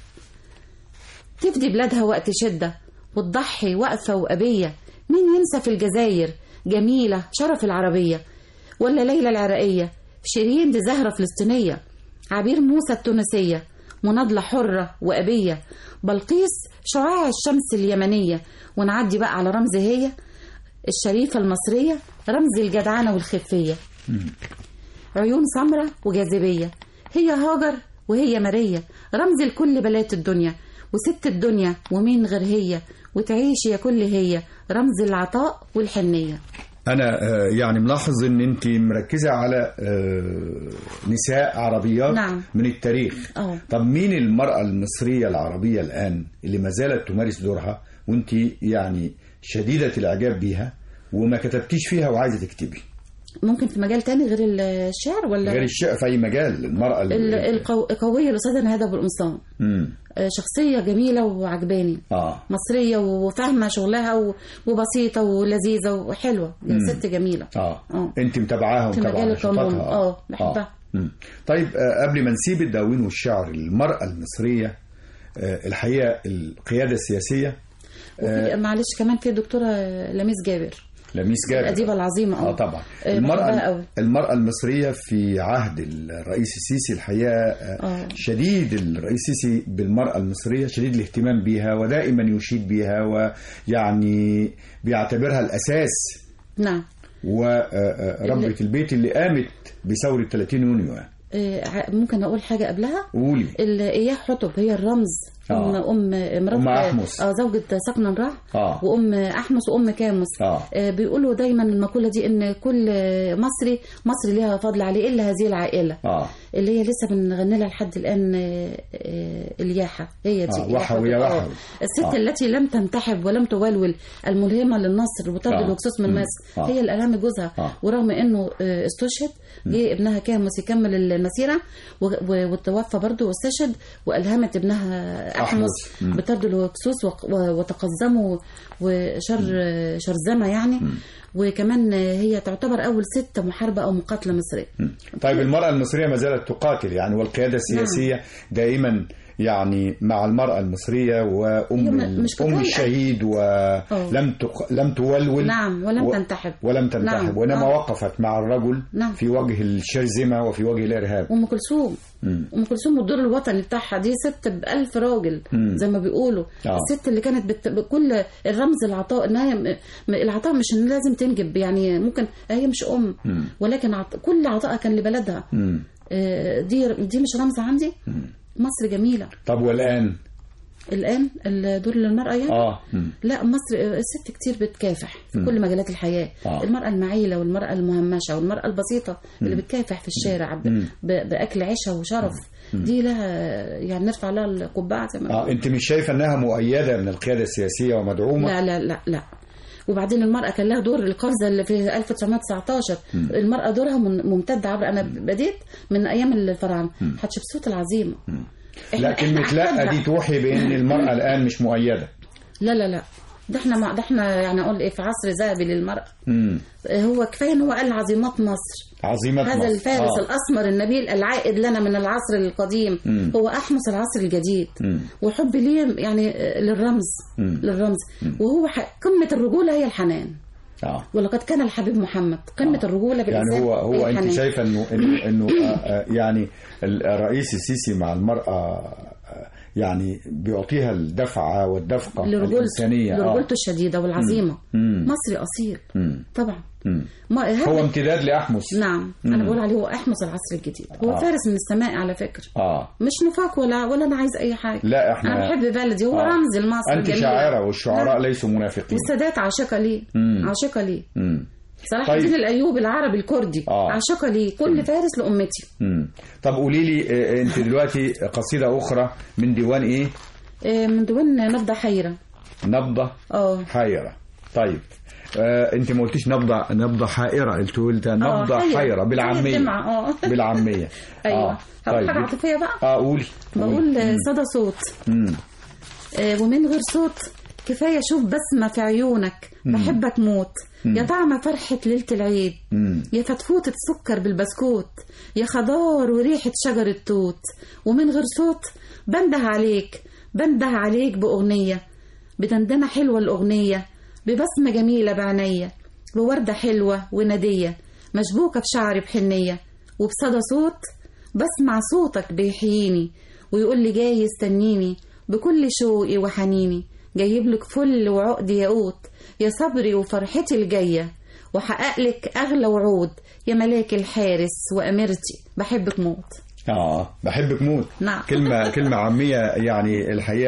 C: تفدي بلادها وقت شدة وتضحي وقفة وأبية مين ينسى في الجزاير جميلة شرف العربية ولا ليلى العراقية شيرين دي زهرة فلسطينية عبير موسى التونسية مناضلة حرة وأبية بلقيس شعاع الشمس اليمنية ونعدي بقى على رمز هي الشريفة المصرية رمز الجدعنة والخفية عيون سمرة وجاذبية هي هاجر وهي ماريا رمز لكل بنات الدنيا وست الدنيا ومين غير هي وتعيش يا كل هي رمز العطاء والحنية
B: أنا آه، يعني ملاحظ إن أنت مركزة على آه، نساء عربيات
C: نعم.
B: من التاريخ
C: اه
B: طب مين المرأة المصرية العربية الآن اللي ما زالت تمارس دورها وأنت يعني شديدة الإعجاب بيها وما كتبتيش فيها وعايزة تكتبي
C: ممكن في مجال تاني غير الشعر ولا
B: غير الشيء في أي مجال المرأة
C: ال-
B: اللي
C: القو- القوية الأستاذة نهاد أبو القمصان
B: مم.
C: آه، شخصية جميلة وعجباني
B: آه
C: مصرية وفاهمة شغلها و- وبسيطة ولذيذة وحلوة ست جميلة
B: اه
C: آه.
B: انت متابعاها
C: في
B: ومتابعه
C: مجال
B: نشاطاتها
C: القانون. آه، بحبها.
B: مم. طيب آه، قبل ما نسيب الدواوين والشعر المرأة المصرية آه، الحقيقة القيادة السياسية
C: وفي معلش كمان في دكتورة لميس جابر
B: لميس جابر
C: الأديبة العظيمة
B: اه طبعا
C: آه،
B: المرأة
C: بحبها قوي.
B: المرأة المصرية في عهد الرئيس السيسي الحقيقة آه،
C: آه.
B: شديد الرئيس السيسي بالمرأة المصرية شديد الاهتمام بها ودائما يشيد بها ويعني بيعتبرها الأساس
C: نعم
B: وربة البيت اللي قامت بثورة 30 يونيو يعني.
C: آه، ع- ممكن أقول حاجة قبلها
B: قولي
C: ال- إياه حطب هي الرمز أم
B: آه.
C: أم مرات
B: أم أحمس.
C: اه زوجة سقنا راح
B: آه.
C: وأم أحمس وأم كاموس
B: آه.
C: آه، بيقولوا دايما المقولة دي إن كل مصري مصري ليها فضل عليه إلا هذه العائلة
B: اه
C: اللي هي لسه بنغني لها لحد الآن آه، آه، الياحة هي دي
B: آه،
C: إياه
B: وحوي يا
C: حطب. آه.
B: وحوي.
C: الست
B: آه.
C: التي لم تنتحب ولم تولول الملهمة للنصر وطرد
B: آه.
C: الهكسوس من
B: مم.
C: مصر
B: آه.
C: هي اللي ألهمت جوزها
B: آه.
C: ورغم إنه آه، استشهد جه ابنها كاموس يكمل المسيرة و- و- وتوفى برضه واستشهد وألهمت ابنها
B: أحمس.
C: أحمس
B: مم.
C: بطرد الهكسوس وق- و- وتقزموا وشر شرذمة يعني وكمان هي تعتبر اول ست محاربه او مقاتله مصريه
B: طيب المرأة المصرية ما زالت تقاتل يعني والقيادة السياسية دائما يعني مع المرأة المصرية وأم
C: هي م-
B: ال-
C: مش
B: أم
C: قتال.
B: الشهيد ولم تق... لم تولول
C: نعم ولم
B: و-
C: تنتحب
B: ولم تنتحب
C: نعم.
B: وإنما
C: آه.
B: وقفت مع الرجل
C: نعم.
B: في وجه الشرذمة وفي وجه الإرهاب
C: ام كلثوم
B: مم.
C: ام كلثوم والدور الوطني بتاعها دي ست بألف راجل
B: مم.
C: زي ما بيقولوا
B: آه.
C: الست اللي كانت بت... بكل الرمز العطاء انها م... م- العطاء مش إن لازم تنجب يعني ممكن هي مش ام
B: مم.
C: ولكن عط... كل عطائها كان لبلدها
B: مم.
C: آه، دي دي مش رمز عندي مصر جميله
B: طب والآن
C: الان الدور للمراه يعني
B: آه مم.
C: لا مصر الست كتير بتكافح في كل مجالات الحياة
B: آه.
C: المرأة المعيلة والمرأة المهمشة والمرأة البسيطة اللي بتكافح في الشارع ب...
B: مم.
C: ب... بأكل عيشها وشرف دي لها يعني نرفع لها القبعة زي ما
B: آه
C: بيقولوا.
B: أنت مش شايفة أنها مؤيدة من القيادة السياسية ومدعومة
C: لا لا لا لا وبعدين المرأة كان لها دور القفزة اللي في 1919 المرأة دورها من- ممتد عبر أنا بديت من أيام الفراعنة حتشبسوت العظيمة
B: لا
C: إحنا-
B: كلمة
C: إحنا
B: لا
C: أحفادها.
B: دي توحي بأن المرأة الآن مش مؤيدة
C: لا لا لا ده احنا مع- ده احنا يعني اقول ايه في عصر ذهبي للمرأة
B: مم.
C: هو كفايه ان هو قال عظيمات مصر
B: عظيمة
C: هذا
B: مصر.
C: الفارس
B: آه.
C: الاسمر النبيل العائد لنا من العصر القديم
B: مم.
C: هو احمس العصر الجديد
B: مم.
C: وحب ليه يعني آه، للرمز
B: مم.
C: للرمز وهو ح- قمه الرجوله هي الحنان
B: آه.
C: ولقد كان الحبيب محمد قمه الرجوله
B: يعني
C: بالإنسان
B: هو هو
C: هي
B: انت
C: الحنان.
B: شايفه انه انه انه آه، آه، يعني الرئيس السيسي مع المراه آه، يعني بيعطيها الدفعه والدفقه
C: لرجولته
B: الانسانيه
C: لرجولته الشديده والعظيمه
B: مم.
C: مصري اصيل
B: مم.
C: طبعا
B: مم.
C: ما هذا
B: هو امتداد لاحمس
C: نعم
B: مم.
C: انا بقول عليه هو احمس العصر الجديد هو
B: آه.
C: فارس من السماء على فكره
B: اه
C: مش نفاق ولا ولا انا عايز اي حاجه
B: لا احنا
C: انا بحب بلدي هو
B: آه.
C: رمز لمصر
B: انت
C: الجميلة.
B: شاعره والشعراء
C: نعم.
B: ليسوا منافقين
C: والسادات عاشقه ليه
B: مم.
C: عاشقه ليه
B: مم.
C: صلاح
B: طيب.
C: الدين الايوبي العربي الكردي
B: آه.
C: عاشقه ليه كل فارس لامتي
B: مم. طب قولي لي آه، انت دلوقتي قصيده اخرى من ديوان ايه
C: آه، من دون نبضه حيره
B: نبضه
C: اه
B: حيرة طيب آه انت ما قلتيش نبضة نبضة حائرة قلت قلت نبضة
C: حيرة.
B: حيرة بالعامية
C: حيرة دمعة، آه.
B: بالعامية
C: ايوه
B: آه.
C: طيب
B: طيب
C: حاجه عاطفيه بقى
B: اه قولي
C: بقول آه،
B: مم.
C: صدى صوت
B: مم.
C: آه، ومن غير صوت كفايه اشوف بسمه في عيونك بحبك موت يا طعم فرحه ليله العيد
B: مم.
C: يا فتفوتة سكر بالبسكوت يا خضار وريحة شجر التوت ومن غير صوت بنده عليك بنده عليك بأغنية بدندنة حلوة الأغنية ببسمة جميلة بعينيا بوردة حلوة وندية مشبوكة بشعر بحنية وبصدى صوت بسمع صوتك بيحييني ويقول لي جاي يستنيني بكل شوقي وحنيني جايب لك فل وعقد ياقوت يا صبري وفرحتي الجايه وحقق لك أغلى وعود يا ملاك الحارس وأميرتي بحبك موت
B: اه بحبك موت
C: نعم.
B: كلمة كلمة عامية يعني الحقيقة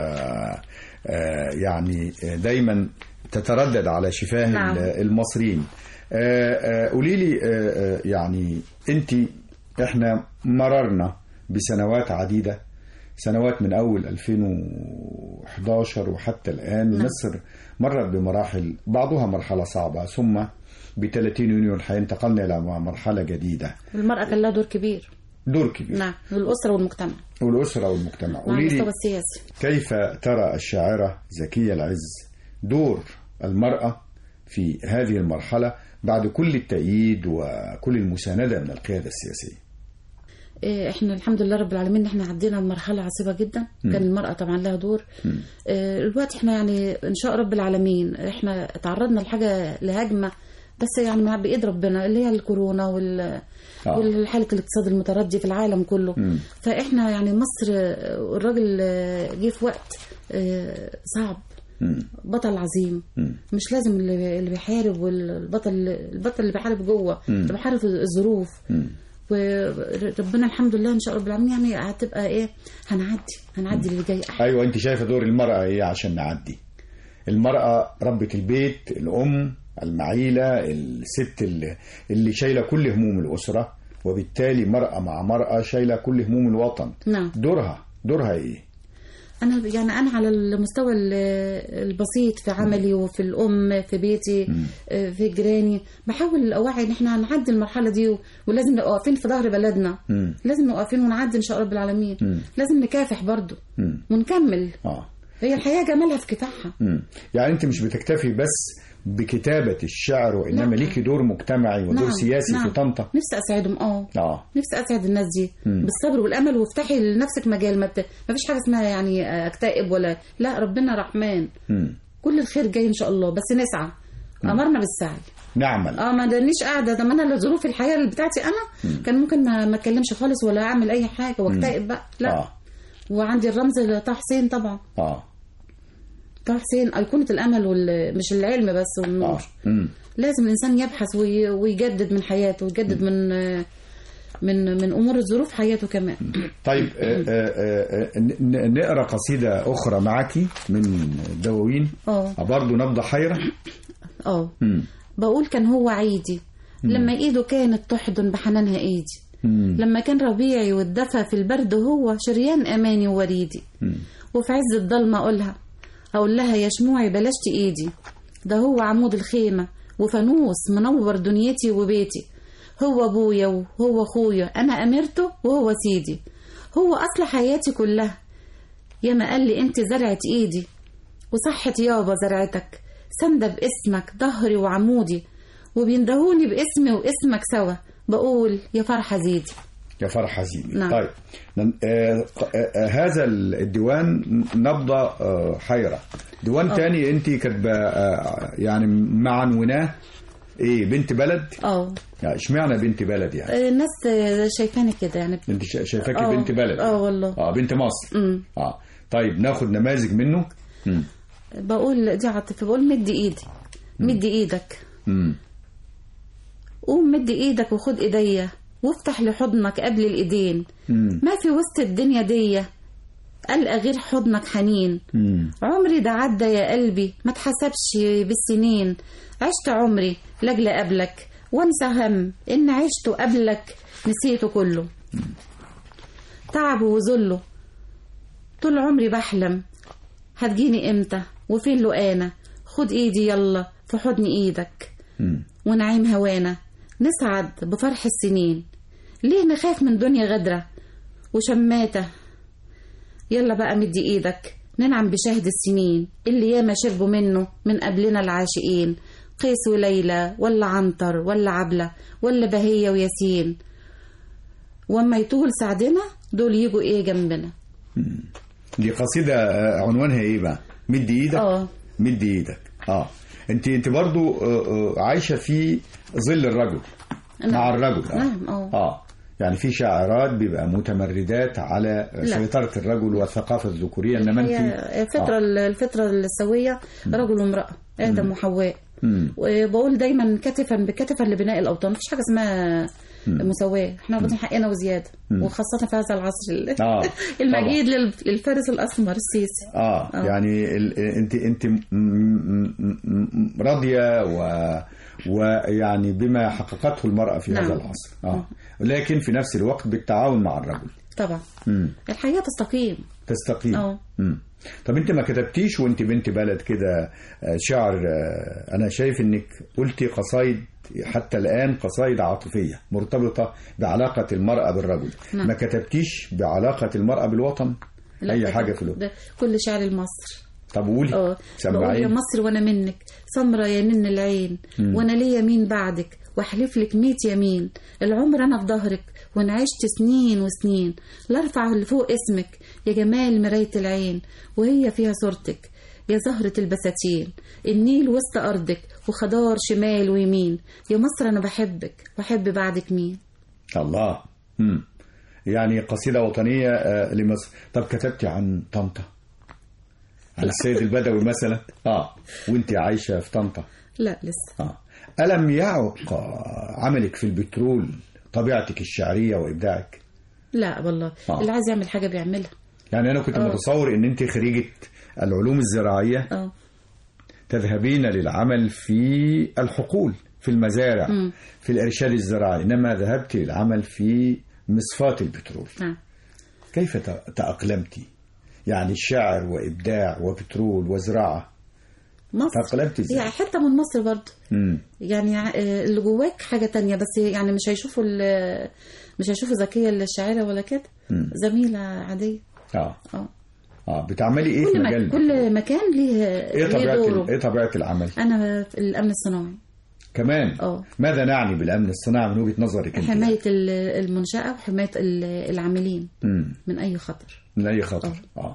B: آه يعني دايما تتردد على شفاه
C: نعم.
B: المصريين آه، آه، قولي لي آه، آه، يعني انت احنا مررنا بسنوات عديدة سنوات من اول 2011 وحتى الان
C: نعم.
B: مصر مرت بمراحل بعضها مرحلة صعبة ثم ب 30 يونيو الحقيقة انتقلنا الى مرحلة جديدة
C: المرأة كان لها دور كبير
B: دور كبير
C: نعم والأسرة والمجتمع
B: والأسرة والمجتمع
C: مع
B: قولي
C: المستوى
B: لي
C: السياسي
B: كيف ترى الشاعرة زكية العز دور المرأة في هذه المرحلة بعد كل التأييد وكل المساندة من القيادة السياسية
C: إيه، احنا الحمد لله رب العالمين احنا عدينا مرحلة عصيبة جدا كان المرأة طبعا لها دور إيه، الوقت احنا يعني ان شاء رب العالمين احنا تعرضنا لحاجة لهجمة بس يعني مع بإيد ربنا اللي هي الكورونا وال
B: آه.
C: والحالة الاقتصاد المتردي في العالم كله
B: مم.
C: فاحنا يعني مصر آه، الراجل آه، جه في وقت آه، صعب
B: مم.
C: بطل عظيم
B: مم.
C: مش لازم اللي اللي بيحارب والبطل البطل اللي بيحارب جوه
B: مم.
C: اللي بيحارب الظروف
B: مم.
C: وربنا الحمد لله ان شاء رب العالمين يعني هتبقى ايه هنعدي هنعدي اللي جاي احسن
B: أيوة أنت شايفة دور المرأة إيه عشان نعدي المرأة ربة البيت الأم المعيلة الست اللي, اللي شايلة كل هموم الأسرة وبالتالي مرأة مع مرأة شايلة كل هموم الوطن
C: نعم
B: دورها دورها إيه
C: انا يعني انا على المستوى ال- البسيط في عملي وفي الام في بيتي آه، في جيراني بحاول اوعي ان احنا هنعدي المرحله دي و- ولازم نبقى واقفين في ظهر بلدنا
B: مم.
C: لازم نبقى واقفين ونعدي ان شاء رب العالمين
B: مم.
C: لازم نكافح برضو
B: مم.
C: ونكمل
B: آه
C: هي الحياه جمالها في كفاحها
B: مم. يعني انت مش بتكتفي بس بكتابة الشعر وإنما
C: نعم.
B: ليكي دور مجتمعي ودور
C: نعم،
B: سياسي
C: نعم.
B: في طنطا
C: نفسي اساعدهم اه
B: اه
C: نفسي اسعد الناس دي
B: مم.
C: بالصبر والامل وافتحي لنفسك مجال ما, بت... ما فيش حاجه اسمها يعني اكتئب ولا لا ربنا رحمن
B: مم.
C: كل الخير جاي ان شاء الله بس نسعى امرنا بالسعي
B: نعمل
C: اه ما دانيش قاعده ده ما انا لظروف الحياه اللي بتاعتي انا كان ممكن ما ما اتكلمش خالص ولا اعمل اي حاجه واكتئب بقى لا
B: اه
C: وعندي الرمز لطه حسين طبعا
B: اه
C: طه حسين ايقونه الامل وال... مش العلم بس
B: اه
C: والنور
B: مم.
C: لازم الانسان يبحث وي... ويجدد من حياته ويجدد من من من امور الظروف حياته كمان
B: طيب آه، آه، آه، ن- نقرا قصيدة أخرى معك من دواوين
C: اه
B: برضه نبض حيرة
C: اه
B: مم.
C: بقول كان هو عيدي لما ايده كانت تحضن بحنانها ايدي
B: مم.
C: لما كان ربيعي والدفى في البرد هو شريان اماني ووريدي
B: مم.
C: وفي عز الضلمه اقولها اقول لها يا شموعي بلاش ايدي ده هو عمود الخيمه وفانوس منور دنيتي وبيتي هو ابويا وهو اخويا انا اميرته وهو سيدي هو اصل حياتي كلها ياما قال لي انت زرعة ايدي وصحة يابا زرعتك سندة باسمك ظهري وعمودي وبيندهوني باسمي واسمك سوا بقول يا فرحة زيدي
B: يا فرحة زيني
C: نعم.
B: طيب نن- آه، آه، آه، هذا الديوان نبضة آه، حيرة ديوان تاني انت كاتبه آه، يعني مع عنوناه ايه بنت بلد
C: اه
B: يعني اشمعنى بنت بلد يعني
C: الناس شايفاني كده يعني
B: انت شا- شايفاكي
C: آه،
B: بنت بلد
C: آه والله.
B: اه بنت مصر
C: امم
B: اه طيب ناخد نماذج منه مم.
C: بقول دي عاطفة بقول مد ايدي مد ايدك
B: مم.
C: قوم مد ايدك وخد ايديا وافتح لحضنك قبل الايدين
B: مم.
C: ما في وسط الدنيا دي ألقى غير حضنك حنين
B: مم.
C: عمري ده عدى يا قلبي ما تحسبش بالسنين عشت عمري لاجل قبلك وانسى هم ان عشته قبلك نسيته كله تعبه وذله طول عمري بحلم هتجيني امتى وفين له انا خد ايدي يلا في حضن ايدك
B: مم.
C: ونعيم هوانا نسعد بفرح السنين ليه نخاف من دنيا غدرة وشماتة يلا بقى مدي ايدك ننعم بشهد السنين اللي ياما شربوا منه من قبلنا العاشقين قيس وليلى ولا عنتر ولا عبلة ولا بهية وياسين واما يطول سعدنا دول يجوا ايه جنبنا
B: دي قصيدة آه، عنوانها ايه بقى مد ايدك
C: اه
B: مد ايدك اه انت انت برضو آه، آه، عايشة في ظل الرجل
C: نعم.
B: مع الرجل آه.
C: نعم اه
B: اه يعني في شاعرات بيبقى متمردات على
C: لا.
B: سيطرة الرجل والثقافة الذكورية انما
C: هي
B: انت
C: الفترة الفترة السوية رجل وامرأة آدم وحواء
B: مم.
C: وبقول دايما كتفا بكتفا لبناء الاوطان مفيش حاجه اسمها مساواه احنا واخدين حقنا وزياده وخاصه في هذا العصر ال-
B: آه،
C: المجيد لل- للفارس الاسمر السيسي
B: اه,
C: آه.
B: يعني ال... انت انت م- م- م- م- راضيه و ويعني بما حققته المراه في
C: نعم.
B: هذا العصر اه لكن في نفس الوقت بالتعاون مع الرجل
C: طبعا
B: مم.
C: الحياه تستقيم
B: تستقيم
C: اه.
B: مم. طب انت ما كتبتيش وانت بنت بلد كده آه، شعر آه، انا شايف انك قلتي قصايد حتى الان قصايد عاطفيه مرتبطه بعلاقه المراه بالرجل
C: نعم.
B: ما كتبتيش بعلاقه المراه بالوطن
C: لا،
B: اي
C: ده-
B: حاجه في الوطن
C: ده كل شعر لمصر
B: طب قولي
C: اه بقول يا
B: سمعيني
C: مصر وانا منك سمرة يا نن العين وانا ليا مين بعدك واحلف لك ميت يمين العمر انا في ظهرك وانا عشت سنين وسنين لا ارفع لفوق اسمك يا جمال مراية العين وهي فيها صورتك يا زهرة البساتين النيل وسط أرضك وخضار شمال ويمين يا مصر أنا بحبك وأحب بعدك مين
B: الله مم. يعني قصيدة وطنية آه، لمصر طب كتبتي عن طنطا عن السيد البدوي مثلا اه وانت عايشة في طنطا
C: لا لسه
B: اه ألم يعق آه، عملك في البترول طبيعتك الشعرية وإبداعك
C: لا والله
B: آه.
C: اللي عايز يعمل حاجة بيعملها
B: يعني أنا كنت
C: آه.
B: متصور إن أنت خريجة العلوم الزراعية
C: اه
B: تذهبين للعمل في الحقول في المزارع
C: مم.
B: في الإرشاد الزراعي إنما ذهبت للعمل في مصفاة البترول
C: نعم
B: كيف ت- تأقلمت يعني الشعر وإبداع وبترول وزراعة
C: مصر
B: تأقلمت إزاي؟
C: هي حتة من مصر برضه
B: مم.
C: يعني آه، اللي جواك حاجة تانية بس يعني مش هيشوفوا ال- مش هيشوفوا زكية الشاعرة ولا كده
B: مم.
C: زميلة عادية
B: آه
C: اه
B: اه بتعملي ايه في
C: كل,
B: مجال
C: مك... كل مكان ليه
B: ايه
C: ليه
B: طبيعه
C: دوره
B: ال- ايه طبيعه العمل
C: انا في الامن الصناعي
B: كمان
C: اه
B: ماذا نعني بالامن الصناعي من وجهه نظرك انت
C: حمايه ال- المنشاه وحمايه ال- العاملين
B: مم.
C: من اي خطر
B: من اي خطر اه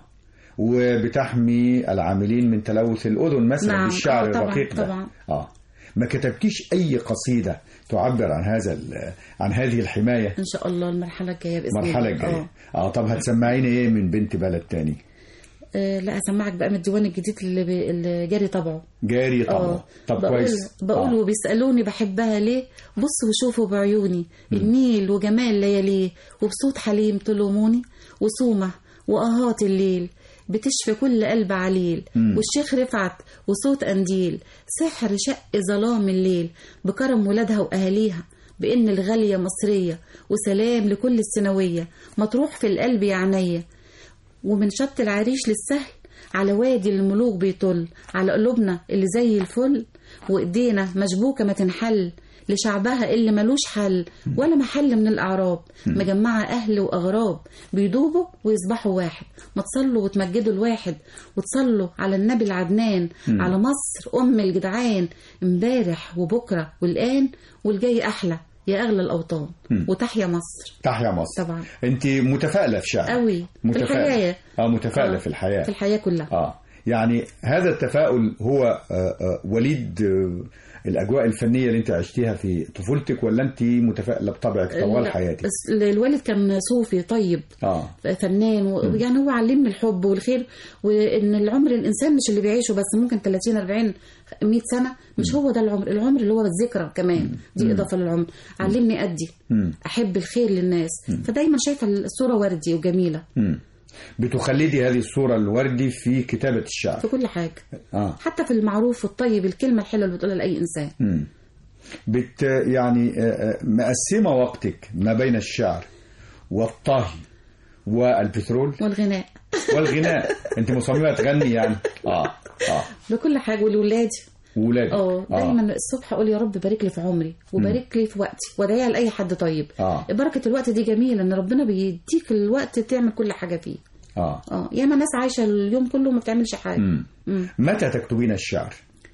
B: وبتحمي العاملين من تلوث الاذن مثلا
C: نعم،
B: بالشعر
C: آه، طبعاً،
B: الرقيق ده
C: طبعاً.
B: اه ما كتبتيش اي قصيده تعبر عن هذا ال- عن هذه الحمايه
C: ان شاء الله المرحله الجايه باذن الله
B: المرحله الجايه
C: آه.
B: اه طب هتسمعيني ايه من بنت بلد تاني
C: آه لا اسمعك بقى من الديوان الجديد اللي, بي... اللي جاري طبعه
B: جاري طبعا
C: اه
B: طب
C: بقول
B: كويس
C: بقول
B: آه.
C: وبيسالوني بحبها ليه بصوا وشوفوا بعيوني النيل وجمال لياليه وبصوت حليم تلوموني وسومه واهات الليل بتشفي كل قلب عليل والشيخ رفعت وصوت قنديل سحر شق ظلام الليل بكرم ولادها واهاليها بان الغاليه مصريه وسلام لكل السنويه مطروح في القلب يا عينيا ومن شط العريش للسهل على وادي الملوك بيطل على قلوبنا اللي زي الفل وايدينا مشبوكه ما تنحل لشعبها اللي ملوش حل ولا محل من الاعراب مجمعه اهل واغراب بيدوبوا ويصبحوا واحد ما تصلوا وتمجدوا الواحد وتصلوا على النبي العدنان على مصر ام الجدعان امبارح وبكره والان والجاي احلى يا اغلى الاوطان وتحيا مصر
B: تحيا مصر
C: طبعا
B: انت متفائله في شعر
C: قوي في
B: متفائله
C: الحياه
B: اه متفائله
C: آه،
B: في الحياه
C: في الحياه كلها
B: اه يعني هذا التفاؤل هو آه، آه، وليد آه، الاجواء الفنيه اللي انت عشتيها في طفولتك ولا انت متفائله بطبعك طوال
C: لا،
B: حياتك
C: بس الوالد كان صوفي طيب
B: اه
C: فنان ويعني هو علمني الحب والخير وان العمر الانسان مش اللي بيعيشه بس ممكن 30 40 100 سنه مش هو ده العمر العمر اللي هو الذكرى كمان دي اضافه للعمر علمني ادي
B: مم.
C: احب الخير للناس فدايما شايفه الصوره وردي وجميله
B: مم. بتخلدي هذه الصوره الوردي في كتابه الشعر
C: في كل حاجه
B: اه
C: حتى في المعروف والطيب الكلمه الحلوه اللي بتقولها لاي انسان
B: مم. بت يعني آه، آه، مقسمه وقتك ما بين الشعر والطهي والبترول
C: والغناء
B: والغناء انت مصممه تغني يعني اه اه
C: لكل حاجه ولولادي
B: ولادك
C: اه دايما الصبح اقول يا رب بارك لي في عمري وبارك لي في وقتي وادعيها لاي حد طيب
B: اه
C: بركه الوقت دي جميله ان ربنا بيديك الوقت تعمل كل حاجه فيه
B: اه
C: اه ياما ناس عايشه اليوم كله ما بتعملش حاجه
B: مم.
C: مم.
B: متى تكتبين الشعر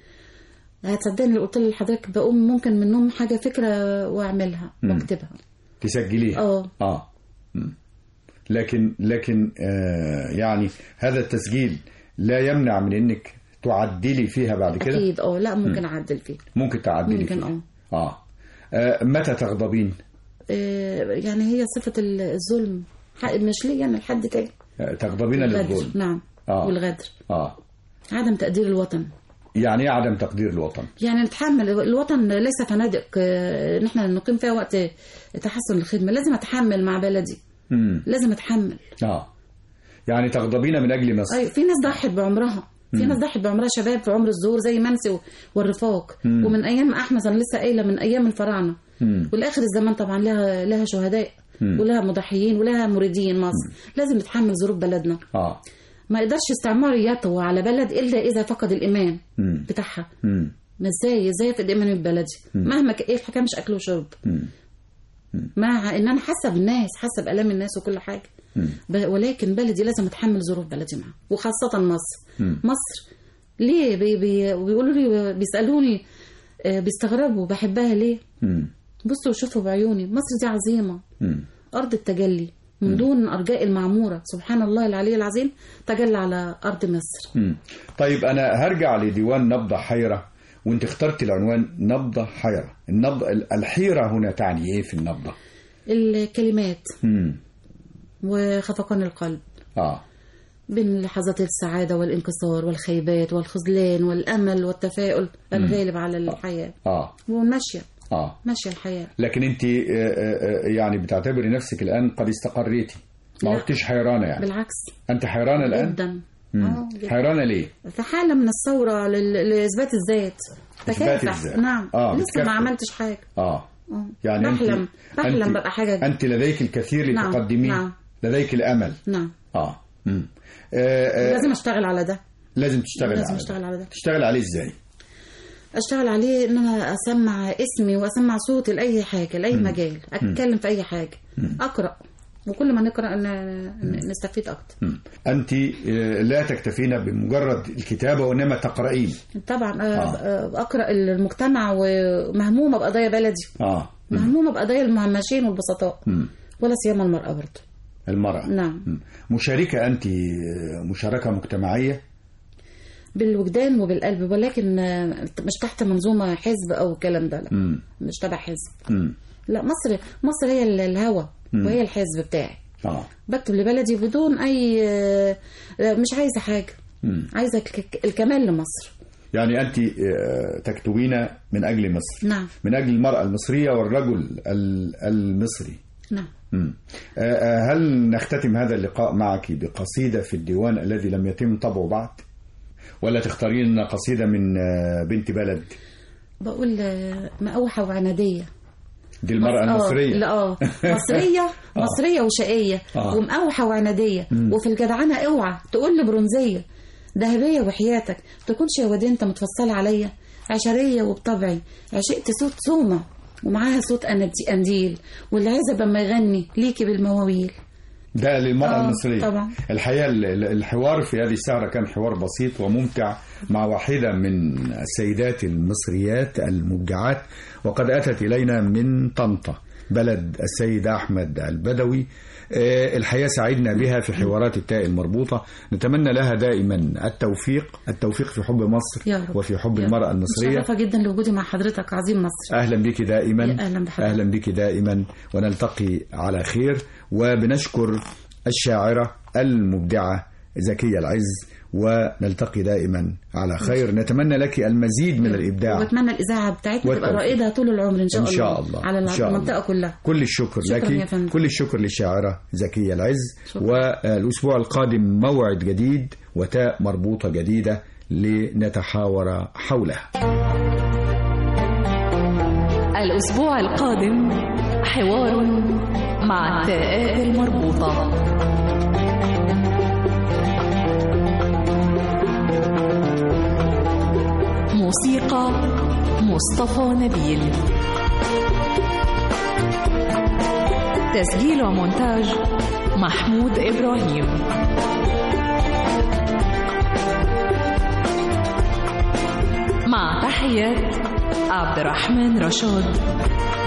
C: هتصدقني لو قلت لحضرتك بقوم ممكن من النوم حاجه فكره واعملها واكتبها
B: تسجليها
C: اه
B: اه مم. لكن لكن آه يعني هذا التسجيل لا يمنع من انك تعدلي فيها بعد كده
C: اكيد اه لا ممكن اعدل فيه
B: ممكن تعدلي
C: ممكن
B: فيها
C: اه
B: آه. اه متى تغضبين
C: آه، يعني هي صفه الظلم حق- مش ليا انا لحد تاني
B: آه، تغضبين
C: الغدر
B: للظلم
C: نعم
B: آه.
C: والغدر
B: اه
C: عدم تقدير الوطن
B: يعني ايه عدم تقدير الوطن
C: يعني نتحمل الوطن ليس فنادق آه، ان احنا نقيم فيها وقت تحسن الخدمه لازم اتحمل مع بلدي
B: مم.
C: لازم اتحمل
B: اه يعني تغضبين من اجل مصر
C: اي في ناس ضحت بعمرها في ناس ضحت بعمرها شباب في عمر الظهور زي منسي و- والرفاق
B: مم.
C: ومن ايام احمد انا لسه قايله من ايام الفراعنه
B: مم.
C: والاخر الزمان طبعا لها لها شهداء
B: مم.
C: ولها مضحيين ولها مريدين مصر لازم نتحمل ظروف بلدنا
B: اه
C: ما يقدرش استعمار يطوى على بلد الا اذا فقد الايمان
B: مم.
C: بتاعها
B: مم.
C: ما ازاي ازاي افقد ايمان ببلدي مهما ك... ايه الحكايه مش اكل وشرب
B: مم.
C: مع ان انا حاسه بالناس حاسه بالام الناس وكل حاجه
B: مم.
C: ب... ولكن بلدي لازم اتحمل ظروف بلدي معاها وخاصه مصر
B: مم.
C: مصر ليه بي... بي... بيقولوا لي بيسالوني آه، بيستغربوا بحبها ليه
B: مم.
C: بصوا وشوفوا بعيوني مصر دي عظيمه
B: مم.
C: ارض التجلي من دون ارجاء المعموره سبحان الله العلي العظيم تجلى على ارض مصر
B: مم. طيب انا هرجع لديوان نبضة حيرة وانت اخترت العنوان نبضة حيرة النبض الحيرة هنا تعني ايه في النبضة
C: الكلمات
B: مم.
C: وخفقان القلب
B: اه
C: بين لحظات السعادة والانكسار والخيبات والخذلان والأمل والتفاؤل الغالب على الحياة
B: اه
C: وماشية
B: اه
C: ماشية الحياة
B: لكن انت آه، آه، آه، يعني بتعتبري نفسك الان قد استقريتي ما
C: لا.
B: عدتش حيرانة يعني
C: بالعكس
B: انت حيرانة الان
C: جدا
B: مم.
C: آه، جداً.
B: حيرانة ليه
C: في حالة من الثورة لل- لإثبات الذات
B: إثبات
C: تكافح
B: الذات.
C: نعم
B: آه،
C: لسه
B: بتكافح.
C: ما عملتش حاجة
B: اه
C: آه.
B: يعني
C: بحلم
B: انت
C: بحلم
B: أنت-
C: ببقى حاجة
B: انت لديك الكثير
C: نعم،
B: لتقدميه
C: نعم.
B: لديك الامل
C: نعم
B: اه مم. آه، آه،
C: لازم أشتغل على ده
B: لازم تشتغل
C: لازم
B: على
C: أشتغل
B: ده.
C: على ده.
B: تشتغل عليه ازاي
C: اشتغل عليه ان انا اسمع اسمي واسمع صوتي لاي حاجه لاي مجال اتكلم في اي حاجه اقرا وكل ما نقرا ن- ن- نستفيد اكتر
B: مم. أنت آه، لا تكتفين بمجرد الكتابة وإنما تقرأين
C: طبعا آه،
B: آه.
C: آه، اقرا المجتمع ومهمومه بقضايا بلدي
B: آه
C: مهمومه بقضايا المهمشين والبسطاء
B: مم.
C: ولا سيما المراه برضه
B: المرأة
C: نعم
B: مم. مشاركة أنت آه، مشاركة مجتمعية
C: بالوجدان وبالقلب ولكن آه، مش تحت منظومه حزب او الكلام ده لا
B: مم.
C: مش تبع حزب
B: مم.
C: لا مصر مصر هي ال- الهوى
B: مم.
C: وهي الحزب بتاعي
B: آه
C: بكتب لبلدي بدون اي آه، آه، مش عايزه حاجه
B: مم.
C: عايزه الك- الكمال لمصر
B: يعني أنت آه، تكتبين من أجل مصر
C: نعم
B: من أجل المرأة المصرية والرجل ال- المصري
C: نعم
B: مم. آه، آه، هل نختتم هذا اللقاء معك بقصيدة في الديوان الذي لم يتم طبعه بعد ولا تختارين قصيدة من آه، بنت بلد
C: بقول آه، مقاوحه وعناديه
B: دي المرأة
C: آه،
B: المصرية
C: لا اه مصريه مصريه وشقيه
B: آه.
C: ومقاوحه وعناديه وفي الجدعنه اوعى تقول لي برونزيه ذهبيه وحياتك تكونش يا واد انت متفصله عليا عشريه وبطبعي عشقت صوت سومه ومعاها صوت أندي- قنديل والعزب لما يغني ليكي بالمواويل
B: ده للمرأة
C: آه،
B: المصرية
C: طبعا.
B: الحقيقة ال- ال- الحوار في هذه السهرة كان حوار بسيط وممتع مع واحدة من السيدات المصريات المبدعات وقد أتت إلينا من طنطا بلد السيد أحمد البدوي آه، الحقيقة سعدنا بها في حوارات التاء المربوطة نتمنى لها دائما التوفيق التوفيق في حب مصر
C: يا رب.
B: وفي حب
C: يا
B: المرأة
C: رب.
B: المصرية
C: متشرفة جدا لوجودي مع حضرتك عظيم مصر
B: أهلا بك دائما
C: يا أهلا بحضرتك.
B: أهلا بك دائما ونلتقي على خير وبنشكر الشاعرة المبدعة زكية العز ونلتقي دائما على خير نتمنى لك المزيد من الإبداع
C: واتمنى الاذاعه بتاعتنا تبقى
B: والتوفيق.
C: رائده طول العمر ان شاء
B: إن
C: الله
B: شاء الله
C: على
B: إن شاء الله.
C: المنطقه كلها
B: كل الشكر
C: شكراً
B: لك
C: يا فندم.
B: كل الشكر للشاعرة زكية العز
C: شكراً.
B: والأسبوع القادم موعد جديد وتاء مربوطة جديدة لنتحاور حولها
A: الأسبوع القادم حوار مع التاءات المربوطة موسيقى مصطفى نبيل تسجيل ومونتاج محمود إبراهيم مع تحيات عبد الرحمن رشاد